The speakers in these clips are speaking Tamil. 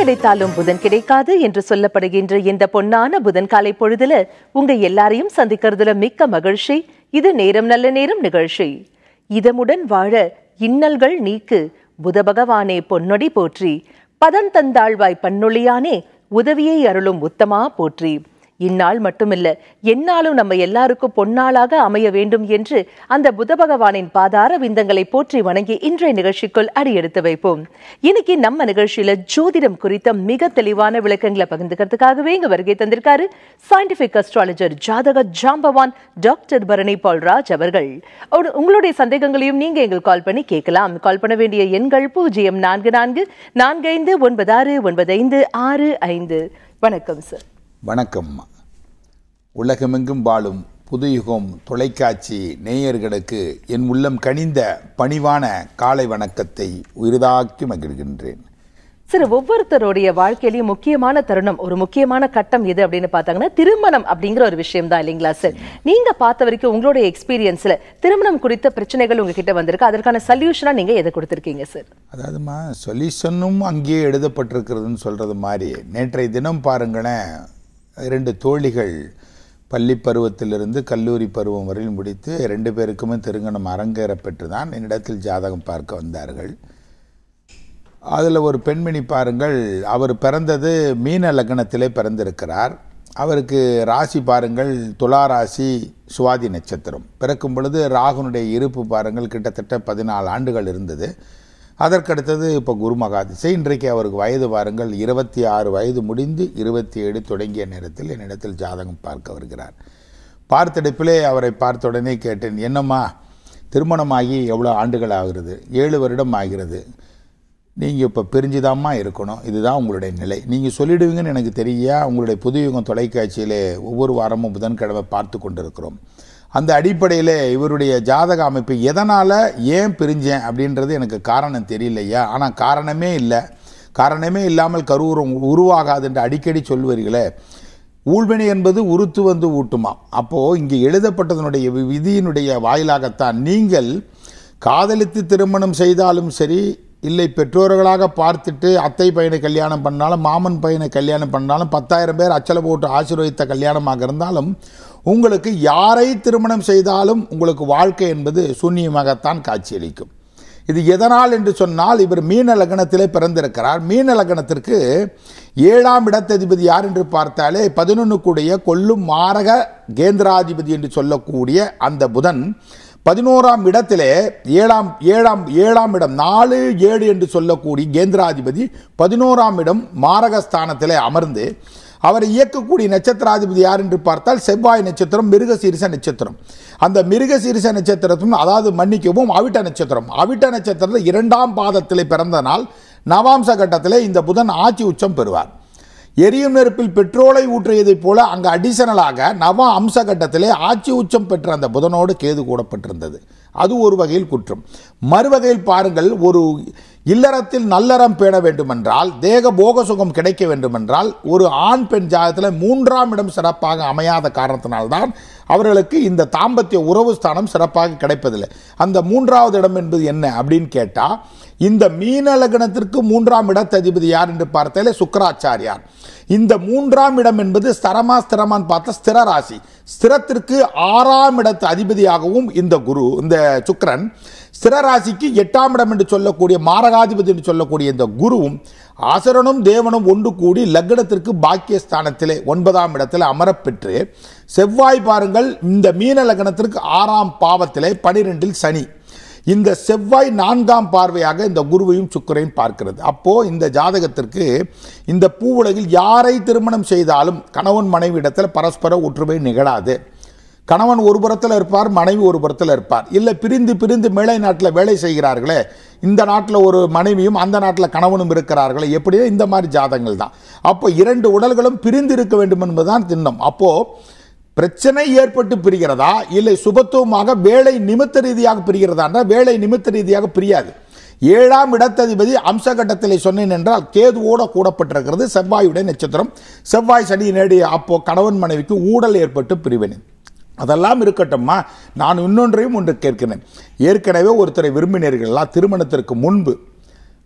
கிடைத்தாலும் புதன் கிடைக்காது என்று சொல்லப்படுகின்ற இந்த பொன்னான புதன் காலை பொழுதுல உங்க எல்லாரையும் சந்திக்கிறதுல மிக்க மகிழ்ச்சி இது நேரம் நல்ல நேரம் நிகழ்ச்சி இதமுடன் வாழ இன்னல்கள் நீக்கு புத பகவானே பொன்னொடி போற்றி பதன் தந்தாழ்வாய் பன்னொழியானே உதவியை அருளும் உத்தமா போற்றி இந்நாள் மட்டுமில்ல எந்நாளும் நம்ம எல்லாருக்கும் பொன்னாளாக அமைய வேண்டும் என்று அந்த புத பகவானின் பாதார விந்தங்களை போற்றி வணங்கி இன்றைய நிகழ்ச்சிக்குள் அடியெடுத்து வைப்போம் இன்னைக்கு நம்ம நிகழ்ச்சியில ஜோதிடம் குறித்த மிக தெளிவான விளக்கங்களை பகிர்ந்துக்கிறதுக்காகவே இங்க வருகை தந்திருக்காரு சயின்டிபிக் அஸ்ட்ராலஜர் ஜாதக ஜாம்பவான் டாக்டர் பரணி பால்ராஜ் அவர்கள் ஒரு- உங்களுடைய சந்தேகங்களையும் நீங்க எங்களுக்கு கால் பண்ணி கேட்கலாம் கால் பண்ண வேண்டிய எண்கள் பூஜ்ஜியம் நான்கு நான்கு நான்கு ஐந்து ஒன்பது ஆறு ஒன்பது ஐந்து ஆறு ஐந்து வணக்கம் சார் வணக்கம் உலகமெங்கும் வாழும் புதுயுகம் தொலைக்காட்சி நேயர்களுக்கு என் உள்ளம் கனிந்த பணிவான காலை வணக்கத்தை உரிதாக்கி மகிழ்கின்றேன் சார் ஒவ்வொருத்தருடைய வாழ்க்கையிலயும் முக்கியமான தருணம் ஒரு முக்கியமான கட்டம் எது அப்படின்னு பார்த்தாங்கன்னா திருமணம் அப்படிங்கிற ஒரு விஷயம் தான் இல்லைங்களா சார் நீங்க பார்த்த வரைக்கும் உங்களுடைய எக்ஸ்பீரியன்ஸ்ல திருமணம் குறித்த பிரச்சனைகள் உங்ககிட்ட வந்திருக்கு அதற்கான சொல்யூஷனா நீங்க எதை கொடுத்திருக்கீங்க சார் அதாவதுமா சொல்யூஷனும் அங்கேயே எழுதப்பட்டிருக்கிறதுன்னு சொல்கிறது மாதிரி நேற்றைய தினம் பாருங்களேன் இரண்டு தோழிகள் பள்ளி பருவத்திலிருந்து கல்லூரி பருவம் வரையில் முடித்து ரெண்டு பேருக்குமே திருமணம் அரங்கேற பெற்று தான் என்னிடத்தில் ஜாதகம் பார்க்க வந்தார்கள் அதில் ஒரு பெண்மணி பாருங்கள் அவர் பிறந்தது மீன லக்னத்திலே பிறந்திருக்கிறார் அவருக்கு ராசி பாருங்கள் துலா ராசி சுவாதி நட்சத்திரம் பிறக்கும் பொழுது ராகுனுடைய இருப்பு பாருங்கள் கிட்டத்தட்ட பதினாலு ஆண்டுகள் இருந்தது அதற்கடுத்தது இப்போ குரு மகாதிசை இன்றைக்கு அவருக்கு வயது பாருங்கள் இருபத்தி ஆறு வயது முடிந்து இருபத்தி ஏழு தொடங்கிய நேரத்தில் என்னிடத்தில் ஜாதகம் பார்க்க வருகிறார் பார்த்தெடுப்பிலே அவரை பார்த்த உடனே கேட்டேன் என்னம்மா திருமணமாகி எவ்வளோ ஆண்டுகள் ஆகிறது ஏழு வருடம் ஆகிறது நீங்கள் இப்போ பிரிஞ்சுதாம்மா இருக்கணும் இதுதான் உங்களுடைய நிலை நீங்கள் சொல்லிடுவீங்கன்னு எனக்கு தெரியா உங்களுடைய புதுயுகம் தொலைக்காட்சியிலே ஒவ்வொரு வாரமும் புதன்கிழமை பார்த்து கொண்டிருக்கிறோம் அந்த அடிப்படையில் இவருடைய ஜாதக அமைப்பு எதனால் ஏன் பிரிஞ்சேன் அப்படின்றது எனக்கு காரணம் தெரியலையா ஆனால் காரணமே இல்லை காரணமே இல்லாமல் கருவுரம் உருவாகாது என்று அடிக்கடி சொல்வீர்களே ஊழ்வினை என்பது உருத்து வந்து ஊட்டுமா அப்போது இங்கே எழுதப்பட்டதனுடைய வி- விதியினுடைய வாயிலாகத்தான் நீங்கள் காதலித்து திருமணம் செய்தாலும் சரி இல்லை பெற்றோர்களாக பார்த்துட்டு அத்தை பையனை கல்யாணம் பண்ணாலும் மாமன் பையனை கல்யாணம் பண்ணாலும் பத்தாயிரம் பேர் அச்சலை போட்டு ஆசீர்வதித்த கல்யாணமாக இருந்தாலும் உங்களுக்கு யாரை திருமணம் செய்தாலும் உங்களுக்கு வாழ்க்கை என்பது சூன்யமாகத்தான் காட்சியளிக்கும் இது எதனால் என்று சொன்னால் இவர் மீன லக்னத்திலே பிறந்திருக்கிறார் மீன லக்னத்திற்கு ஏழாம் இடத்ததிபதி யார் என்று பார்த்தாலே பதினொன்று கூடிய கொல்லும் மாரக கேந்திராதிபதி என்று சொல்லக்கூடிய அந்த புதன் பதினோராம் இடத்திலே ஏழாம் ஏழாம் ஏழாம் இடம் நாலு ஏழு என்று சொல்லக்கூடிய கேந்திராதிபதி பதினோராம் இடம் மாரகஸ்தானத்திலே அமர்ந்து அவரை இயக்கக்கூடிய நட்சத்திராதிபதி யார் என்று பார்த்தால் செவ்வாய் நட்சத்திரம் மிருகசீரிச நட்சத்திரம் அந்த மிருகசீரிச நட்சத்திரத்தும் அதாவது மன்னிக்கவும் அவிட்ட நட்சத்திரம் அவிட்ட நட்சத்திரத்தில் இரண்டாம் பாதத்திலே பிறந்த நாள் நவாம்ச கட்டத்திலே இந்த புதன் ஆட்சி உச்சம் பெறுவார் எரியும் நெருப்பில் பெட்ரோலை ஊற்றியதைப் போல அங்கு அடிஷனலாக நவ அம்ச கட்டத்திலே ஆட்சி உச்சம் பெற்ற அந்த புதனோடு கேது கூடப்பட்டிருந்தது அது ஒரு வகையில் குற்றம் மறுவகையில் பாருங்கள் ஒரு இல்லறத்தில் நல்லறம் பேண வேண்டுமென்றால் தேக போக சுகம் கிடைக்க வேண்டுமென்றால் ஒரு ஆண் பெண் ஜாதகத்தில் மூன்றாம் இடம் சிறப்பாக அமையாத காரணத்தினால்தான் அவர்களுக்கு இந்த தாம்பத்திய உறவு ஸ்தானம் சிறப்பாக கிடைப்பதில்லை அந்த மூன்றாவது இடம் என்பது என்ன அப்படின்னு கேட்டால் இந்த மீன லக்னத்திற்கு மூன்றாம் இடத்ததிபதி யார் என்று பார்த்தாலே சுக்கராச்சாரியார் இந்த மூன்றாம் இடம் என்பது ஸ்தரமா ஸ்திரமான்னு பார்த்தா ஸ்திர ராசி ஸ்திரத்திற்கு ஆறாம் இடத்து அதிபதியாகவும் இந்த குரு இந்த சுக்கிரன் ஸ்திர ராசிக்கு எட்டாம் இடம் என்று சொல்லக்கூடிய மாரகாதிபதி என்று சொல்லக்கூடிய இந்த குருவும் அசுரனும் தேவனும் ஒன்று கூடி லக்னத்திற்கு பாக்கியஸ்தானத்திலே ஒன்பதாம் இடத்தில் அமரப்பெற்று செவ்வாய் பாருங்கள் இந்த மீன லக்னத்திற்கு ஆறாம் பாவத்திலே பனிரெண்டில் சனி இந்த செவ்வாய் நான்காம் பார்வையாக இந்த குருவையும் சுக்கரையும் பார்க்கிறது அப்போ இந்த ஜாதகத்திற்கு இந்த பூவுலகில் யாரை திருமணம் செய்தாலும் கணவன் மனைவி இடத்துல பரஸ்பர ஒற்றுமை நிகழாது கணவன் ஒரு புறத்தில் இருப்பார் மனைவி ஒரு புறத்தில் இருப்பார் இல்லை பிரிந்து பிரிந்து மேலை நாட்டில் வேலை செய்கிறார்களே இந்த நாட்டில் ஒரு மனைவியும் அந்த நாட்டில் கணவனும் இருக்கிறார்களே எப்படியோ இந்த மாதிரி ஜாதகங்கள் தான் அப்போ இரண்டு உடல்களும் பிரிந்து இருக்க வேண்டும் என்பதுதான் திண்ணம் அப்போது பிரச்சனை ஏற்பட்டு பிரிகிறதா இல்லை சுபத்துவமாக வேலை நிமித்த ரீதியாக பிரிகிறதா வேலை நிமித்த ரீதியாக பிரியாது ஏழாம் இடத்ததிபதி அம்சகட்டத்திலே சொன்னேன் என்றால் கேதுவோட கூடப்பட்டிருக்கிறது செவ்வாயுடைய நட்சத்திரம் செவ்வாய் சனி நேடி அப்போ கணவன் மனைவிக்கு ஊடல் ஏற்பட்டு பிரிவினை அதெல்லாம் இருக்கட்டும்மா நான் இன்னொன்றையும் ஒன்று கேட்கிறேன் ஏற்கனவே ஒருத்தரை விரும்பினீர்களா திருமணத்திற்கு முன்பு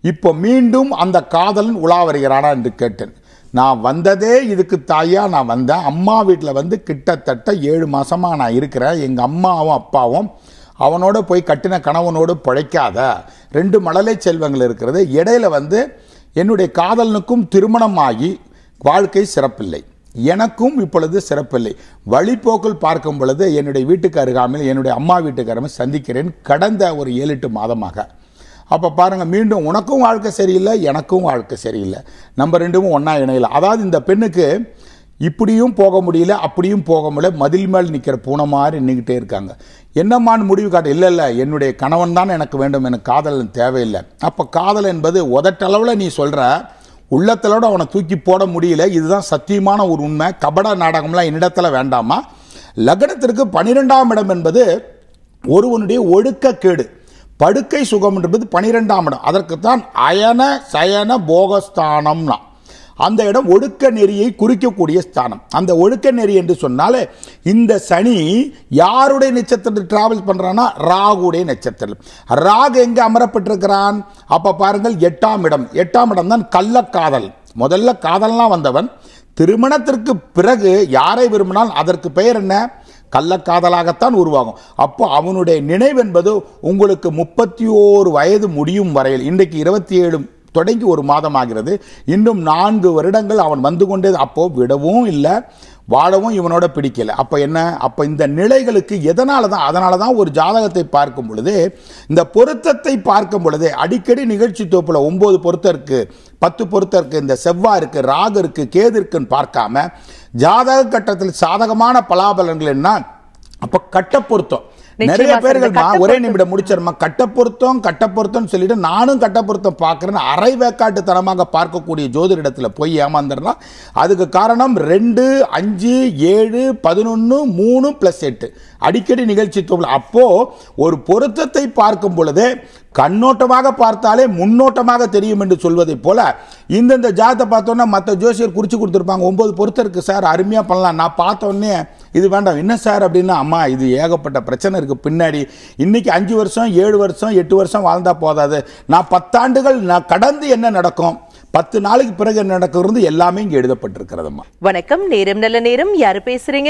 இப்போ மீண்டும் அந்த காதலன் உலா வருகிறானா என்று கேட்டேன் நான் வந்ததே இதுக்கு தாயா நான் வந்தேன் அம்மா வீட்டில் வந்து கிட்டத்தட்ட ஏழு மாசமா நான் இருக்கிறேன் எங்கள் அம்மாவும் அப்பாவும் அவனோட போய் கட்டின கணவனோடு பிழைக்காத ரெண்டு மழலை செல்வங்கள் இருக்கிறது இடையில வந்து என்னுடைய காதலனுக்கும் திருமணமாகி வாழ்க்கை சிறப்பில்லை எனக்கும் இப்பொழுது சிறப்பில்லை வழிப்போக்கில் பார்க்கும் பொழுது என்னுடைய வீட்டுக்கு அருகாமையில் என்னுடைய அம்மா வீட்டுக்கு அருகாமையில் சந்திக்கிறேன் கடந்த ஒரு ஏழு எட்டு மாதமாக அப்போ பாருங்கள் மீண்டும் உனக்கும் வாழ்க்கை சரியில்லை எனக்கும் வாழ்க்கை சரியில்லை நம்ம ரெண்டும் ஒன்றா இணையல அதாவது இந்த பெண்ணுக்கு இப்படியும் போக முடியல அப்படியும் போக முடியல மதில் மேல் நிற்கிற பூனை மாதிரி நின்றுக்கிட்டே இருக்காங்க என்னம்மான்னு முடிவு காட்ட இல்லை இல்லை என்னுடைய கணவன் தான் எனக்கு வேண்டும் எனக்கு காதல் தேவையில்லை அப்போ காதல் என்பது உதட்டளவில் நீ சொல்கிற உள்ளத்தலோட அவனை தூக்கி போட முடியல இதுதான் சத்தியமான ஒரு உண்மை கபட நாடகம்லாம் என்னிடத்துல வேண்டாமா லக்னத்திற்கு பனிரெண்டாம் இடம் என்பது ஒருவனுடைய ஒழுக்கக்கேடு படுக்கை சுகம் என்பது பனிரெண்டாம் இடம் அதற்குத்தான் அயன சயன போகஸ்தானம்னா அந்த இடம் ஒழுக்க நெறியை குறிக்கக்கூடிய ஸ்தானம் அந்த ஒழுக்க நெறி என்று சொன்னாலே இந்த சனி யாருடைய நட்சத்திரத்தில் டிராவல் பண்றான்னா ராகுடைய நட்சத்திரம் ராகு எங்க அமரப்பட்டிருக்கிறான் அப்ப பாருங்கள் எட்டாம் இடம் எட்டாம் இடம் தான் கள்ளக்காதல் முதல்ல காதல்லாம் வந்தவன் திருமணத்திற்கு பிறகு யாரை விரும்பினால் அதற்கு பெயர் என்ன கள்ளக்காதலாகத்தான் உருவாகும் அப்போ அவனுடைய நினைவு என்பது உங்களுக்கு முப்பத்தி ஓரு வயது முடியும் வரையில் இன்றைக்கு இருபத்தி ஏழு தொடங்கி ஒரு மாதம் ஆகிறது இன்னும் நான்கு வருடங்கள் அவன் வந்து கொண்டே அப்போ விடவும் இல்லை வாழவும் இவனோட பிடிக்கல அப்போ என்ன அப்போ இந்த நிலைகளுக்கு எதனால தான் அதனால தான் ஒரு ஜாதகத்தை பார்க்கும் பொழுது இந்த பொருத்தத்தை பார்க்கும் பொழுது அடிக்கடி நிகழ்ச்சி தொகுப்புல ஒன்பது பொருத்தம் இருக்கு பத்து பொருத்தம் இருக்கு இந்த செவ்வாய் இருக்கு ராகு இருக்கு கேது இருக்குன்னு பார்க்காம ஜாதக கட்டத்தில் சாதகமான பலாபலன்கள் என்ன அப்போ கட்ட பொருத்தம் நிறைய நிச்சயமா சார், பேர்கள் இந்த கட்ட ஒரே நிமிடம் முடிச்சிருமா கட்ட பொருத்தம் கட்ட பொருத்தம் சொல்லிட்டு நானும் கட்ட பொருத்தம் பார்க்குறேன்னு அரை வேக்காட்டுத்தனமாக பார்க்கக்கூடிய ஜோதிடத்தில் போய் ஏமாந்துடலாம் அதுக்கு காரணம் ரெண்டு அஞ்சு ஏழு பதினொன்று மூணு ப்ளஸ் எட்டு அடிக்கடி நிகழ்ச்சி தொகுப்பு அப்போ ஒரு பொருத்தத்தை பார்க்கும் பொழுது கண்ணோட்டமாக பார்த்தாலே முன்னோட்டமாக தெரியும் என்று சொல்வதைப் போல இந்தந்த ஜாதத்தை பார்த்தோன்னா மற்ற ஜோசியர் குறிச்சு கொடுத்துருப்பாங்க ஒன்பது பொருத்தம் இருக்கு சார் அருமையாக பண்ணலாம் நான் பார்த்த உடனே இது வேண்டாம் என்ன சார் அப்படின்னா அம்மா இது ஏகப்பட்ட பிரச்சனை இருக்கு பின்னாடி இன்னைக்கு அஞ்சு வருஷம் ஏழு வருஷம் எட்டு வருஷம் வாழ்ந்தா போதாது நான் பத்தாண்டுகள் நான் கடந்து என்ன நடக்கும் பத்து நாளைக்கு பிறகு என்ன நடக்கிறது எல்லாமே இங்கே எழுதப்பட்டிருக்கிறதம்மா வணக்கம் நேரம் நல்ல நேரம் யாரு பேசுறீங்க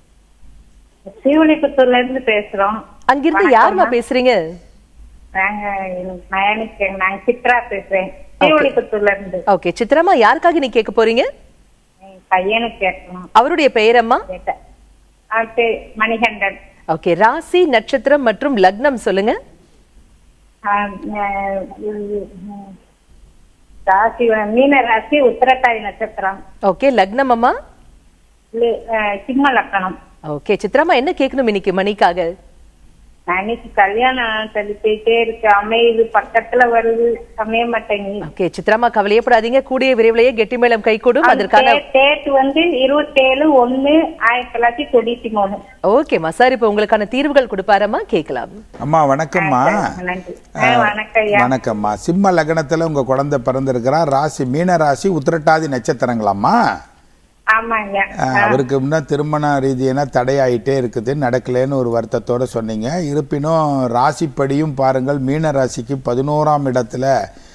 ஸ்ரீவில்லிபுத்தூர்ல இருந்து பேசுறோம் அங்கிருந்து யாருமா பேசுறீங்க நாங்க நயனிக்கு நாங்க சித்ரா பேசுறேன் ஸ்ரீவில்லிபுத்தூர்ல இருந்து ஓகே சித்ராமா யாருக்காக நீ கேட்க போறீங்க என் பையனுக்கு கேட்கணும் அவருடைய பெயரம்மா கேட்டேன் அடுத்து மணிகண்டன் ஓகே ராசி நட்சத்திரம் மற்றும் லக்னம் சொல்லுங்க ஆஹ் அஹ் உம் ராசி மீன ராசி உத்திரட்டாதி நட்சத்திரம் ஓகே லக்னம் அம்மா லி- அஹ் சிம்ம லக்கணம் ஓகே சித்ராமா என்ன கேட்கணும் இன்னைக்கு மணிக்காக அன்னைக்கு கல்யாணம் தள்ளி போயிட்டே இருக்கு அமையுது பக்கத்துல வருது அமைய மாட்டேங்குது ஓகே சித்ராமா கவலையப்படாதீங்க கூடிய விரைவிலேயே கெட்டி மேளம் கைகூடும் அதற்கான டேட் வந்து இருபத்தேழு ஒண்ணு ஆயிரத்தி தொள்ளாயிரத்தி தொண்ணூத்தி மூணு ஓகேம்மா சார் இப்போ உங்களுக்கான தீர்வுகள் கொடுப்பாரம்மா கேட்கலாம் அம்மா வணக்கம்மா நன்றி ஆஹ் வணக்கம் ஐயா வணக்கம்மா சிம்ம லக்னத்தில் உங்க குழந்தை பிறந்திருக்கிறா ராசி மீன ராசி உத்திரட்டாதி நட்சத்திரங்களாம்மா ஆமாங்க அஹ், அவருக்கு முன்ன திருமண ரீதியான தடையாயிட்டே இருக்குது நடக்கலைன்னு ஒரு வருத்தத்தோட சொன்னீங்க இருப்பினும் ராசிப்படியும் பாருங்கள் மீன ராசிக்கு பதினோராம் இடத்துல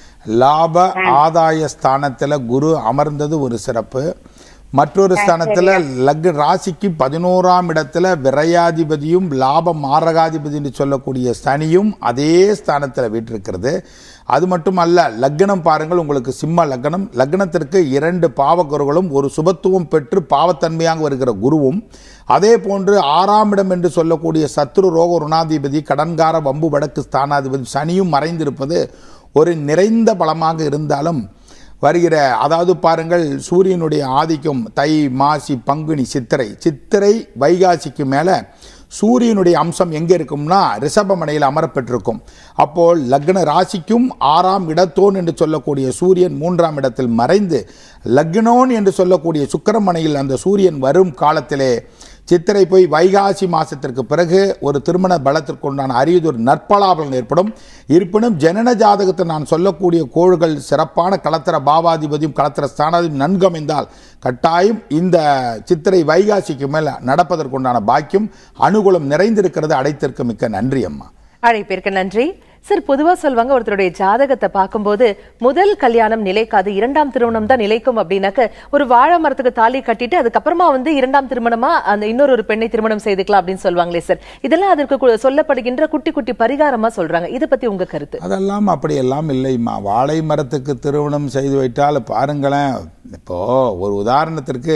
லாப ஆதாய ஸ்தானத்துல குரு அமர்ந்தது ஒரு சிறப்பு மற்றொரு ஸ்தானத்துல லக் ராசிக்கு பதினோராம் இடத்துல விரையாதிபதியும் லாப மாரகாதிபதி என்று சொல்லக்கூடிய சனியும் அதே ஸ்தானத்துல வீற்றிருக்கிறது அது மட்டும் அல்ல லக்னம் பாருங்கள் உங்களுக்கு சிம்ம லக்னம் லக்னத்திற்கு இரண்டு பாவகுருகளும் ஒரு சுபத்துவம் பெற்று பாவத்தன்மையாக வருகிற குருவும் அதே போன்று ஆறாம் இடம் என்று சொல்லக்கூடிய சத்ரு ரோக ருணாதிபதி கடன்கார வம்பு வடக்கு ஸ்தானாதிபதி சனியும் மறைந்திருப்பது ஒரு நிறைந்த பலமாக இருந்தாலும் வருகிற அதாவது பாருங்கள் சூரியனுடைய ஆதிக்கம் தை மாசி பங்குனி சித்திரை சித்திரை வைகாசிக்கு மேலே சூரியனுடைய அம்சம் எங்கே இருக்கும்னா ரிஷபமனையில் அமரப்பெற்றிருக்கும் அப்போ லக்ன ராசிக்கும் ஆறாம் இடத்தோன் என்று சொல்லக்கூடிய சூரியன் மூன்றாம் இடத்தில் மறைந்து லக்னோன் என்று சொல்லக்கூடிய சுக்கிரமனையில் அந்த சூரியன் வரும் காலத்திலே சித்திரை போய் வைகாசி மாசத்திற்கு பிறகு ஒரு திருமண பலத்திற்கு உண்டான அரியதொரு நற்பலாபலன் ஏற்படும் இருப்பினும் ஜனன ஜாதகத்தை நான் சொல்லக்கூடிய கோள்கள் சிறப்பான கலத்திர பாவாதிபதியும் கலத்திர ஸ்தானாதிபதியும் நன்கு அமைந்தால் கட்டாயம் இந்த சித்திரை வைகாசிக்கு மேல் நடப்பதற்குண்டான பாக்கியம் அனுகூலம் நிறைந்திருக்கிறது அடைத்திருக்க மிக்க நன்றி அம்மா அழைப்பிற்கு நன்றி சார் பொதுவா சொல்வாங்க ஒருத்தருடைய ஜாதகத்தை பார்க்கும்போது முதல் கல்யாணம் நிலைக்காது இரண்டாம் திருமணம் தான் நிலைக்கும் அப்படின்னாக்க ஒரு வாழை மரத்துக்கு தாலி கட்டிட்டு அதுக்கப்புறமா வந்து இரண்டாம் திருமணமா அந்த இன்னொரு ஒரு பெண்ணை திருமணம் செய்துக்கலாம் அப்படின்னு சொல்லுவாங்களே சார் இதெல்லாம் அதற்கு கு- சொல்லப்படுகின்ற குட்டி குட்டி பரிகாரமா சொல்றாங்க இதை பத்தி உங்க கருத்து அதெல்லாம் அப்படியெல்லாம் இல்லைம்மா வாழை மரத்துக்கு திருமணம் செய்து வைத்தால் பாருங்களேன் இப்போ ஒரு உதாரணத்திற்கு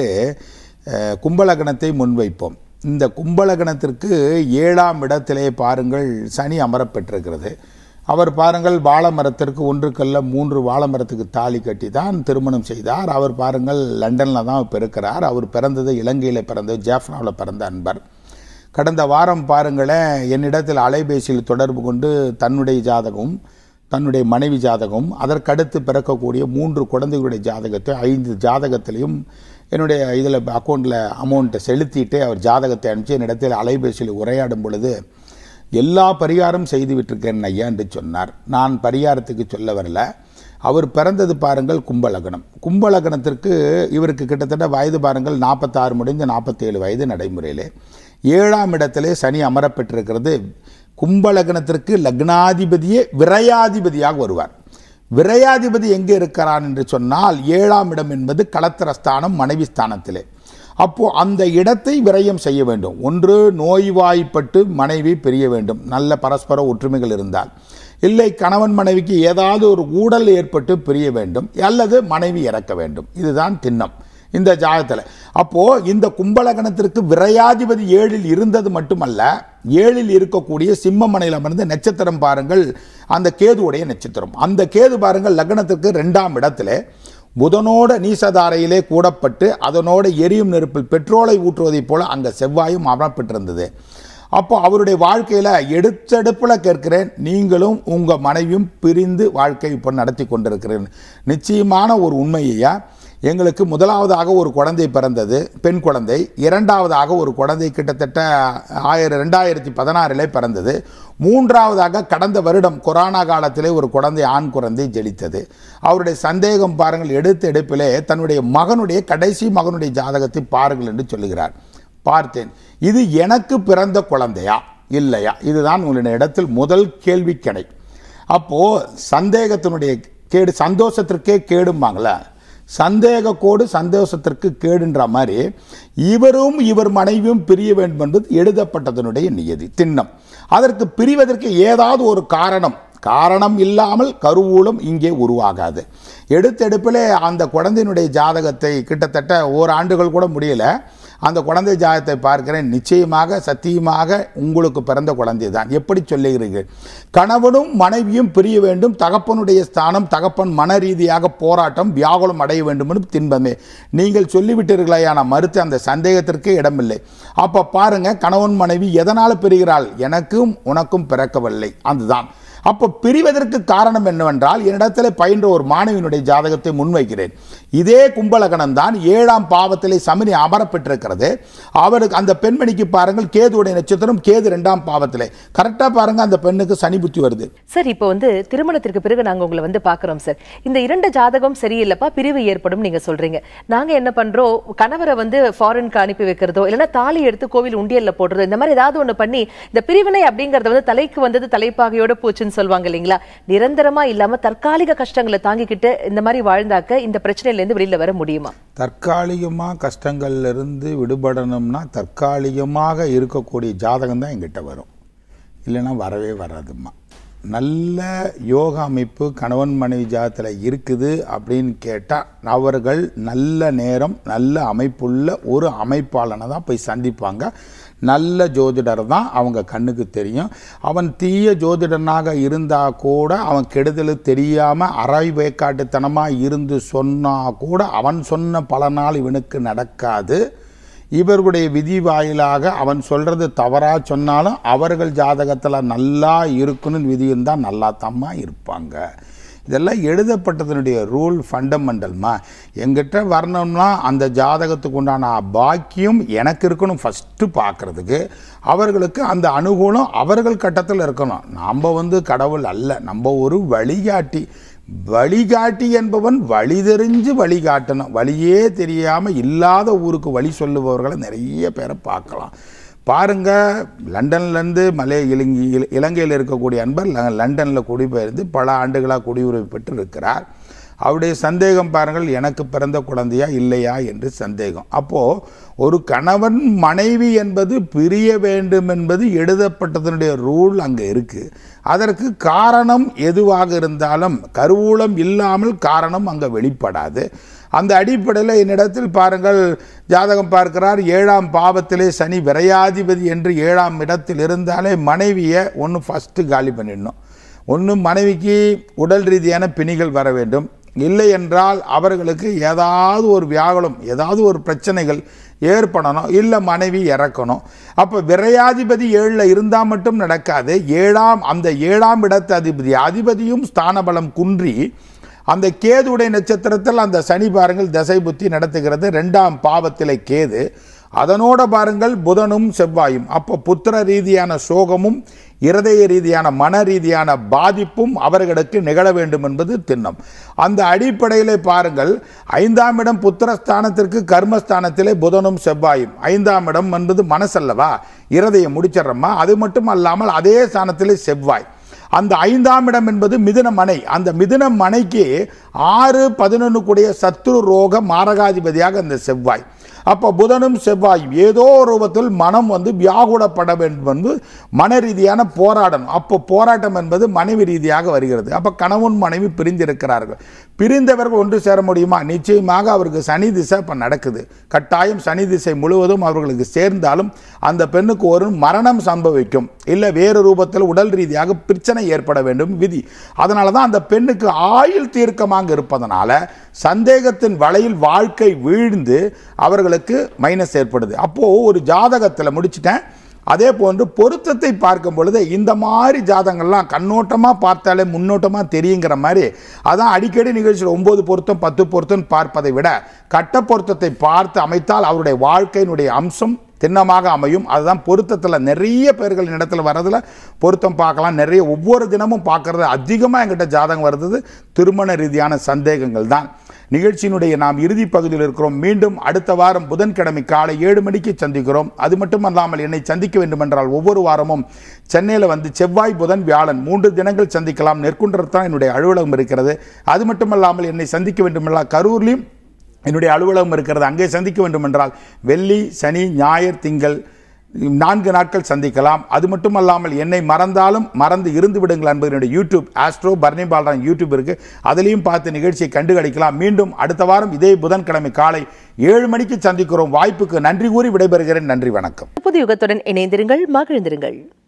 அஹ், கும்பலகணத்தை முன்வைப்போம் இந்த கும்பலகணத்திற்கு ஏழாம் இடத்திலே பாருங்கள் சனி அமரப்பெற்றிருக்கிறது அவர் பாருங்கள் வாழை மரத்திற்கு ஒன்றுக்கல்ல மூன்று வாழை மரத்துக்கு தாலி கட்டி தான் திருமணம் செய்தார் அவர் பாருங்கள் லண்டனில் தான் இப்போ இருக்கிறார் அவர் பிறந்தது இலங்கையில் பிறந்த ஜாஃப்னாவில் பிறந்த அன்பர் கடந்த வாரம் பாருங்களேன் என்னிடத்தில் அலைபேசியில் தொடர்பு கொண்டு தன்னுடைய ஜாதகம் தன்னுடைய மனைவி ஜாதகம் அதற்கடுத்து பிறக்கக்கூடிய மூன்று குழந்தைகளுடைய ஜாதகத்தை ஐந்து ஜாதகத்திலையும் என்னுடைய இதில் அக்கௌண்ட்டில் அமௌண்ட்டை செலுத்திட்டு அவர் ஜாதகத்தை அனுப்பிச்சு என்னிடத்தில் அலைபேசியில் உரையாடும் பொழுது எல்லா பரிகாரம் செய்து விட்டிருக்கேன் ஐயா என்று சொன்னார் நான் பரிகாரத்துக்கு சொல்ல வரல அவர் பிறந்தது பாருங்கள் கும்பலகனம் கும்பலகனத்திற்கு இவருக்கு கிட்டத்தட்ட வயது பாருங்கள் நாற்பத்தாறு முடிந்து நாற்பத்தேழு வயது நடைமுறையிலே ஏழாம் இடத்திலே சனி அமரப்பெற்றிருக்கிறது கும்பலகனத்திற்கு லக்னாதிபதியே விரையாதிபதியாக வருவார் விரையாதிபதி எங்கே இருக்கிறான் என்று சொன்னால் ஏழாம் இடம் என்பது களத்திரஸ்தானம் மனைவி ஸ்தானத்திலே அப்போ அந்த இடத்தை விரயம் செய்ய வேண்டும் ஒன்று நோய்வாய்ப்பட்டு மனைவி பிரிய வேண்டும் நல்ல பரஸ்பர ஒற்றுமைகள் இருந்தால் இல்லை கணவன் மனைவிக்கு ஏதாவது ஒரு ஊடல் ஏற்பட்டு பிரிய வேண்டும் அல்லது மனைவி இறக்க வேண்டும் இதுதான் திண்ணம் இந்த ஜாதகத்தில் அப்போ இந்த கும்பலகணத்திற்கு விரையாதிபதி ஏழில் இருந்தது மட்டுமல்ல ஏழில் இருக்கக்கூடிய சிம்மமனையில் அமர்ந்த நட்சத்திரம் பாருங்கள் அந்த கேதுவுடைய நட்சத்திரம் அந்த கேது பாருங்கள் லக்னத்திற்கு ரெண்டாம் இடத்திலே புதனோட நீசதாரையிலே கூடப்பட்டு அதனோட எரியும் நெருப்பில் பெட்ரோலை ஊற்றுவதைப் போல அங்கே செவ்வாயும் அமரப்பட்டிருந்தது அப்போ அவருடைய வாழ்க்கையில் எடுத்தெடுப்பில் கேட்கிறேன் நீங்களும் உங்கள் மனைவியும் பிரிந்து வாழ்க்கை இப்போ நடத்தி கொண்டிருக்கிறேன் நிச்சயமான ஒரு உண்மையா எங்களுக்கு முதலாவதாக ஒரு குழந்தை பிறந்தது பெண் குழந்தை இரண்டாவதாக ஒரு குழந்தை கிட்டத்தட்ட ஆயிரம் ரெண்டாயிரத்தி பதினாறிலே பிறந்தது மூன்றாவதாக கடந்த வருடம் கொரோனா காலத்திலே ஒரு குழந்தை ஆண் குழந்தை ஜெலித்தது அவருடைய சந்தேகம் பாருங்கள் எடுத்த எடுப்பிலே தன்னுடைய மகனுடைய கடைசி மகனுடைய ஜாதகத்தை பாருங்கள் என்று சொல்லுகிறார் பார்த்தேன் இது எனக்கு பிறந்த குழந்தையா இல்லையா இதுதான் உங்களுடைய இடத்தில் முதல் கேள்வி கடை அப்போ சந்தேகத்தினுடைய கேடு சந்தோஷத்திற்கே கேடும்பாங்களே சந்தேக கோடு சந்தோஷத்திற்கு கேடுன்ற மாதிரி இவரும் இவர் மனைவியும் பிரிய வேண்டும் என்பது எழுதப்பட்டதனுடைய நியதி திண்ணம் அதற்கு பிரிவதற்கு ஏதாவது ஒரு காரணம் காரணம் இல்லாமல் கருவூலம் இங்கே உருவாகாது எடுத்தெடுப்பிலே அந்த குழந்தையினுடைய ஜாதகத்தை கிட்டத்தட்ட ஓராண்டுகள் கூட முடியல அந்த குழந்தை ஜாதகத்தை பார்க்கிறேன் நிச்சயமாக சத்தியமாக உங்களுக்கு பிறந்த குழந்தை தான் எப்படி சொல்லுகிறீர்கள் கணவனும் மனைவியும் பிரிய வேண்டும் தகப்பனுடைய ஸ்தானம் தகப்பன் மன ரீதியாக போராட்டம் வியாகுலம் அடைய வேண்டும் என்று தின்பமே நீங்கள் சொல்லிவிட்டீர்களே நான் மறுத்து அந்த சந்தேகத்திற்கே இடமில்லை அப்ப பாருங்க கணவன் மனைவி எதனால் பிரிகிறாள் எனக்கும் உனக்கும் பிறக்கவில்லை அதுதான் அப்போ பிரிவதற்கு காரணம் என்னவென்றால் என்னிடத்தில் பயின்ற ஒரு மாணவியினுடைய ஜாதகத்தை முன்வைக்கிறேன் இதே கும்பலகணம் தான் ஏழாம் பாவத்திலே சமினி அமரப்பெற்றிருக்கிறது அவருக்கு அந்த பெண்மணிக்கு பாருங்கள் கேதுவுடைய நட்சத்திரம் கேது இரண்டாம் பாவத்திலே கரெக்டாக பாருங்க அந்த பெண்ணுக்கு சனி புத்தி வருது சார் இப்போ வந்து திருமணத்திற்கு பிறகு நாங்க உங்களை வந்து பாக்குறோம் சார் இந்த இரண்டு ஜாதகம் சரியில்லைப்பா பிரிவு ஏற்படும் நீங்க சொல்றீங்க நாங்க என்ன பண்றோம் கணவரை வந்து ஃபாரினுக்கு அனுப்பி வைக்கிறதோ இல்லைன்னா தாலி எடுத்து கோவில் உண்டியல்ல போடுறதோ இந்த மாதிரி ஏதாவது ஒண்ணு பண்ணி இந்த பிரிவினை அப்படிங்கறது வந்து தலைக்கு வந்தது தலைப்பாகையோட போச்சுன்னு சொல்லுவாங்க இல்லைங்களா நிரந்தரமா இல்லாம தற்காலிக கஷ்டங்களை தாங்கிக்கிட்டு இந்த மாதிரி வாழ்ந்தாக்க இந்த பிரச்சனையில இருந்து வெளியில வர முடியுமா தற்காலிகமாக கஷ்டங்கள்ல இருந்து விடுபடணும்னா தற்காலிகமாக இருக்கக்கூடிய ஜாதகம் தான் எங்கிட்ட வரும் இல்லைன்னா வரவே வராதும்மா நல்ல யோக அமைப்பு கணவன் மனைவி ஜாதத்தில் இருக்குது அப்படின்னு கேட்டால் அவர்கள் நல்ல நேரம் நல்ல அமைப்புள்ள ஒரு அமைப்பாளனை தான் போய் சந்திப்பாங்க நல்ல ஜோதிடர் தான் அவங்க கண்ணுக்கு தெரியும் அவன் தீய ஜோதிடனாக இருந்தால் கூட அவன் கெடுதல் தெரியாமல் அரை வேக்காட்டுத்தனமாக இருந்து சொன்னால் கூட அவன் சொன்ன பல நாள் இவனுக்கு நடக்காது இவர்களுடைய விதி வாயிலாக அவன் சொல்றது தவறா சொன்னாலும் அவர்கள் ஜாதகத்தில் நல்லா இருக்கணும்னு விதி இருந்தால் நல்லா தம்மா இருப்பாங்க இதெல்லாம் எழுதப்பட்டதனுடைய ரூல் ஃபண்டமெண்டல்மா எங்கிட்ட வரணும்னா அந்த ஜாதகத்துக்கு உண்டான பாக்கியம் எனக்கு இருக்கணும் ஃபஸ்ட்டு பார்க்குறதுக்கு அவர்களுக்கு அந்த அனுகூலம் அவர்கள் கட்டத்தில் இருக்கணும் நாம் வந்து கடவுள் அல்ல நம்ம ஒரு வழிகாட்டி வழிகாட்டி என்பவன் வழி தெரிஞ்சு வழிகாட்டணும் வழியே தெரியாமல் இல்லாத ஊருக்கு வழி சொல்லுபவர்களை நிறைய பேரை பார்க்கலாம் பாருங்க லண்டன்லேருந்து மலை இலங்கை இலங்கையில் இருக்கக்கூடிய அன்பர் ல- லண்டனில் குடிபெயர்ந்து பல ஆண்டுகளாக குடியுரிமை பெற்று இருக்கிறார் அவருடைய சந்தேகம் பாருங்கள் எனக்கு பிறந்த குழந்தையா இல்லையா என்று சந்தேகம் அப்போ ஒரு கணவன் மனைவி என்பது பிரிய வேண்டும் என்பது எழுதப்பட்டதனுடைய ரூல் அங்கே இருக்கு அதற்கு காரணம் எதுவாக இருந்தாலும் கருவூலம் இல்லாமல் காரணம் அங்கே வெளிப்படாது அந்த அடிப்படையில் என்னிடத்தில் பாருங்கள் ஜாதகம் பார்க்கிறார் ஏழாம் பாவத்திலே சனி விரையாதிபதி என்று ஏழாம் இடத்தில் இருந்தாலே மனைவியை ஒன்று ஃபஸ்ட்டு காலி பண்ணிடணும் ஒன்று மனைவிக்கு உடல் ரீதியான பிணிகள் வர வேண்டும் இல்லை என்றால் அவர்களுக்கு ஏதாவது ஒரு வியாகுலம் ஏதாவது ஒரு பிரச்சனைகள் ஏற்படணும் இல்லை மனைவி இறக்கணும் அப்போ விரையாதிபதி ஏழில் இருந்தால் மட்டும் நடக்காது ஏழாம் அந்த ஏழாம் இடத்து அதிபதி அதிபதியும் ஸ்தானபலம் குன்றி அந்த கேதுடைய நட்சத்திரத்தில் அந்த சனி பாருங்கள் தசை புத்தி நடத்துகிறது ரெண்டாம் பாவத்திலே கேது அதனோட பாருங்கள் புதனும் செவ்வாயும் அப்போ புத்திர ரீதியான சோகமும் இருதய ரீதியான மன ரீதியான பாதிப்பும் அவர்களுக்கு நிகழ வேண்டும் என்பது திண்ணம் அந்த அடிப்படையில் பாருங்கள் ஐந்தாம் இடம் புத்திரஸ்தானத்திற்கு கர்மஸ்தானத்திலே புதனும் செவ்வாயும் ஐந்தாம் இடம் என்பது மனசல்லவா இருதயம் முடிச்சிடுறோமா அது மட்டும் அல்லாமல் அதே ஸ்தானத்திலே செவ்வாய் அந்த ஐந்தாம் இடம் என்பது மிதுன மனை அந்த மிதுன மனைக்கு ஆறு பதினொன்று கூடிய சத்துரு ரோக மாரகாதிபதியாக அந்த செவ்வாய் அப்போ புதனும் செவ்வாயும் ஏதோ ஒரு ரூபத்தில் மனம் வந்து வியாகுலப்பட வேண்டும் என்று மன ரீதியான போராட்டம் அப்போ போராட்டம் என்பது மனைவி ரீதியாக வருகிறது அப்போ கணவன் மனைவி பிரிந்திருக்கிறார்கள் பிரிந்தவர்கள் ஒன்று சேர முடியுமா நிச்சயமாக அவருக்கு சனி திசை இப்போ நடக்குது கட்டாயம் சனி திசை முழுவதும் அவர்களுக்கு சேர்ந்தாலும் அந்த பெண்ணுக்கு ஒரு மரணம் சம்பவிக்கும் இல்லை வேறு ரூபத்தில் உடல் ரீதியாக பிரச்சனை ஏற்பட வேண்டும் விதி அதனால தான் அந்த பெண்ணுக்கு ஆயுள் தீர்க்கமாக இருப்பதனால சந்தேகத்தின் வலையில் வாழ்க்கை வீழ்ந்து அவர்களுக்கு மைனஸ் ஏற்படுது அப்போ ஒரு ஜாதகத்தில் முடிச்சிட்டேன் அதே போன்று பொருத்தத்தை பார்க்கும் பொழுது இந்த மாதிரி ஜாதகங்கள்லாம் கண்ணோட்டமாக பார்த்தாலே முன்னோட்டமாக தெரியுங்கிற மாதிரி அதான் அடிக்கடி நிகழ்ச்சியில் ஒன்பது பொருத்தம் பத்து பொருத்தம் பார்ப்பதை விட கட்ட பொருத்தத்தை பார்த்து அமைத்தால் அவருடைய வாழ்க்கையினுடைய அம்சம் திண்ணமாக அமையும் அதுதான் பொருத்தத்தில் நிறைய பேர்கள் இடத்துல வர்றதுல பொருத்தம் பார்க்கலாம் நிறைய ஒவ்வொரு தினமும் பார்க்கறது அதிகமாக எங்கிட்ட ஜாதகம் வருது திருமண ரீதியான சந்தேகங்கள் தான் நிகழ்ச்சியினுடைய நாம் இறுதி பகுதியில் இருக்கிறோம் மீண்டும் அடுத்த வாரம் புதன்கிழமை காலை ஏழு மணிக்கு சந்திக்கிறோம் அது மட்டும் அல்லாமல் என்னை சந்திக்க வேண்டுமென்றால் ஒவ்வொரு வாரமும் சென்னையில் வந்து செவ்வாய் புதன் வியாழன் மூன்று தினங்கள் சந்திக்கலாம் நெற்குன்றத்தில் தான் என்னுடைய அலுவலகம் இருக்கிறது அது மட்டுமல்லாமல் என்னை சந்திக்க வேண்டுமென்றால் கரூர்லையும் என்னுடைய அலுவலகம் இருக்கிறது அங்கே சந்திக்க வேண்டும் என்றால் வெள்ளி சனி ஞாயிறு திங்கள் நான்கு நாட்கள் சந்திக்கலாம் அது மட்டும் அல்லாமல் என்னை மறந்தாலும் மறந்து இருந்து விடுங்கள் என்பது என்னுடைய யூடியூப் ஆஸ்ட்ரோ பர்னி பாலரான் யூடியூப் இருக்கு அதிலையும் பார்த்து நிகழ்ச்சியை கண்டுகளிக்கலாம் மீண்டும் அடுத்த வாரம் இதே புதன்கிழமை காலை ஏழு மணிக்கு சந்திக்கிறோம் வாய்ப்புக்கு நன்றி கூறி விடைபெறுகிறேன் நன்றி வணக்கம் புது யுகத்துடன் இணைந்திருங்கள் மகிழ்ந்திருங்கள்